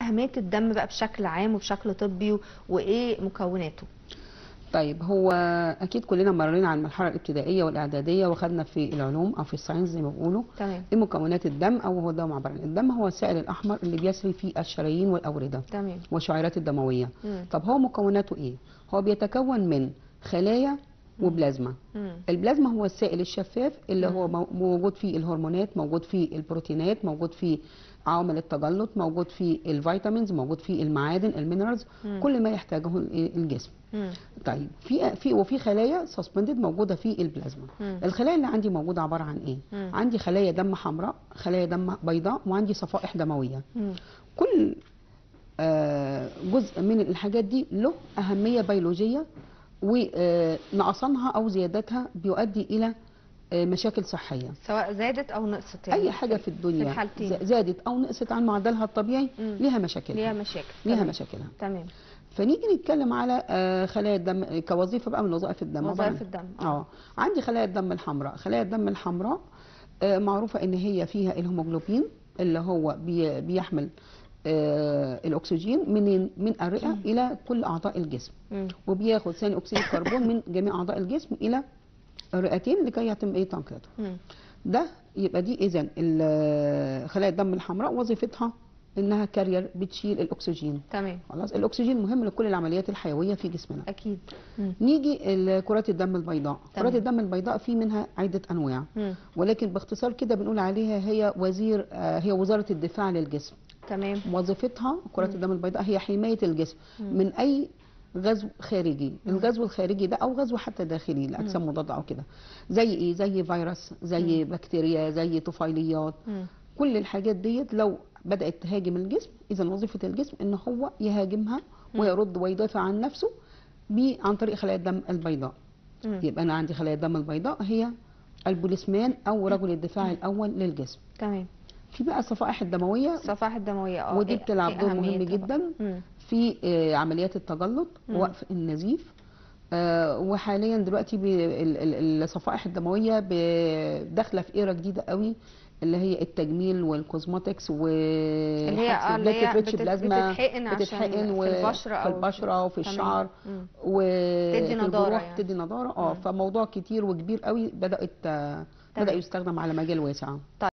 اهميه الدم بقى بشكل عام وبشكل طبي و- وايه مكوناته طيب هو اكيد كلنا مرينا على المرحله الابتدائيه والاعداديه وخدنا في العلوم او في الساينس زي ما بيقولوا تمام ايه مكونات الدم او هو الدم عباره عن الدم هو السائل الاحمر اللي بيسري في الشرايين والاورده تمام والشعيرات الدمويه مم. طب هو مكوناته ايه هو بيتكون من خلايا وبلازما مم. البلازما هو السائل الشفاف اللي هو مو- موجود فيه الهرمونات موجود فيه البروتينات موجود فيه عوامل التجلط موجود فيه الفيتامينز موجود فيه المعادن المينرالز مم. كل ما يحتاجه ال- الجسم مم. طيب في في وفي خلايا سسبندد موجوده في البلازما مم. الخلايا اللي عندي موجوده عباره عن ايه مم. عندي خلايا دم حمراء خلايا دم بيضاء وعندي صفائح دمويه مم. كل آه، جزء من الحاجات دي له أهمية بيولوجية ونقصانها أو زيادتها بيؤدي إلى آه، مشاكل صحية سواء زادت او نقصت يعني أي حاجة في الدنيا الحالتين. ز- زادت أو نقصت عن معدلها الطبيعي مم. ليها مشاكل ليها مشاكل ليها تمام. مشاكلها تمام فنيجي نتكلم على آه، خلايا الدم كوظيفة بقى من وظائف الدم وظائف طبعاً. الدم اه اه عندي خلايا الدم الحمراء خلايا الدم الحمراء آه، معروفة ان هي فيها الهيموجلوبين اللي هو بي- بيحمل آه، الاكسجين من من الرئة الى كل اعضاء الجسم مم. وبياخد ثاني اكسيد الكربون من جميع اعضاء الجسم الى الرئتين لكي يتم ايه تنقيته مم. ده يبقى دي اذا خلايا الدم الحمراء وظيفتها انها كارير بتشيل الاكسجين تمام خلاص الاكسجين مهم لكل العمليات الحيويه في جسمنا اكيد مم. نيجي ال- كرات الدم البيضاء تمام. كرات الدم البيضاء في منها عدة أنواع مم. ولكن باختصار كده بنقول عليها هي وزير آه، هي وزارة الدفاع للجسم تمام وظيفتها كرات الدم البيضاء هي حماية الجسم مم. من أي غزو خارجي الغزو الخارجي ده أو غزو حتى داخلي لأجسام مضادة أو كده زي إيه زي فيروس زي بكتيريا زي طفيليات مم. كل الحاجات ديت لو بدأت تهاجم الجسم إذا وظيفة الجسم إن هو يهاجمها ويرد ويدافع عن نفسه ب- عن طريق خلايا الدم البيضاء مم. يبقى انا عندي خلايا الدم البيضاء هي البوليسمان او رجل الدفاع الاول للجسم تمام في بقى الصفائح الدمويه الصفائح الدمويه اه ودي إيه- بتلعب إيه دور مهم أهميتها بقى؟ جدا مم. في آه، عمليات التجلط مم. ووقف النزيف آه، وحاليا دلوقتي بي- ال- ال- الصفائح الدمويه ب- داخله في ايرا جديده قوي اللي هي التجميل والكوزماتكس و اللي هي اه اللي هي بتت- بتتحقن عشان بتتحقن و- في البشره في او البشره وفي تمام. الشعر مم. وفي تدي نضارة الجروح يعني. تدي نضاره اه مم. فموضوع كتير وكبير قوي بدات آه، تمام. بدا يستخدم على مجال واسع